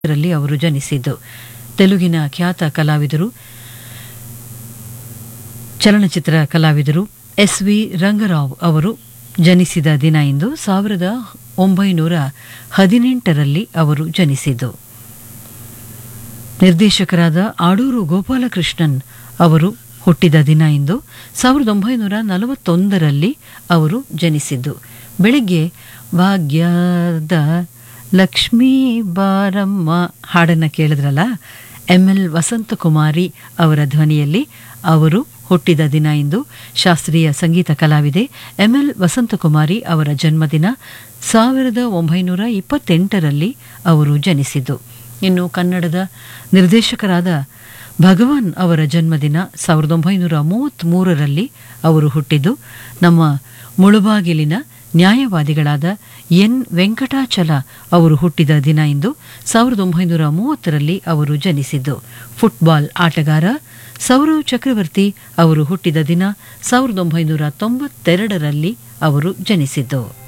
ರಲ್ಲಿ ಅವರು ಜನಿಸಿದ್ದು ತೆಲುಗಿನ ಖ್ಯಾತ ಕಲಾವಿದರು ಚಲನಚಿತ್ರ ಕಲಾವಿದರು ಎಸ್ ವಿ ರಂಗರಾವ್ ಅವರು ಜನಿಸಿದ ದಿನ ಇಂದು ಸಾವಿರದ ಒಂಬೈನೂರ ಹದಿನೆಂಟರಲ್ಲಿ ಅವರು ಜನಿಸಿದ್ದು ನಿರ್ದೇಶಕರಾದ ಆಡೂರು ಗೋಪಾಲಕೃಷ್ಣನ್ ಅವರು ಹುಟ್ಟಿದ ದಿನ ಇಂದು ಸಾವಿರದ ಒಂಬೈನೂರ ನಲವತ್ತೊಂದರಲ್ಲಿ ಅವರು ಜನಿಸಿದ್ದು ಬೆಳಿಗ್ಗೆ ಭಾಗ್ಯದ ಲಕ್ಷ್ಮೀ ಬಾರಮ್ಮ ಹಾಡನ್ನು ಕೇಳಿದ್ರಲ್ಲ ಎಂ ಎಲ್ ವಸಂತಕುಮಾರಿ ಅವರ ಧ್ವನಿಯಲ್ಲಿ ಅವರು ಹುಟ್ಟಿದ ದಿನ ಇಂದು ಶಾಸ್ತ್ರೀಯ ಸಂಗೀತ ಕಲಾವಿದೆ ಎಂ ಎಲ್ ವಸಂತಕುಮಾರಿ ಅವರ ಜನ್ಮದಿನ ಸಾವಿರದ ಒಂಬೈನೂರ ಇಪ್ಪತ್ತೆಂಟರಲ್ಲಿ ಅವರು ಜನಿಸಿದ್ದು ಇನ್ನು ಕನ್ನಡದ ನಿರ್ದೇಶಕರಾದ ಭಗವಾನ್ ಅವರ ಜನ್ಮದಿನ ಸಾವಿರದ ಒಂಬೈನೂರ ಮೂವತ್ತ್ಮೂರರಲ್ಲಿ ಅವರು ಹುಟ್ಟಿದ್ದು ನಮ್ಮ ಮುಳುಬಾಗಿಲಿನ ನ್ಯಾಯವಾದಿಗಳಾದ ಎನ್ ವೆಂಕಟಾಚಲ ಅವರು ಹುಟ್ಟಿದ ದಿನ ಇಂದು ಸಾವಿರದ ಒಂಬೈನೂರ ಮೂವತ್ತರಲ್ಲಿ ಅವರು ಜನಿಸಿದ್ದು ಫುಟ್ಬಾಲ್ ಆಟಗಾರ ಸೌರವ್ ಚಕ್ರವರ್ತಿ ಅವರು ಹುಟ್ಟಿದ ದಿನ ಸಾವಿರದ ಒಂಬೈನೂರ ತೊಂಬತ್ತೆರಡರಲ್ಲಿ ಅವರು ಜನಿಸಿದ್ದು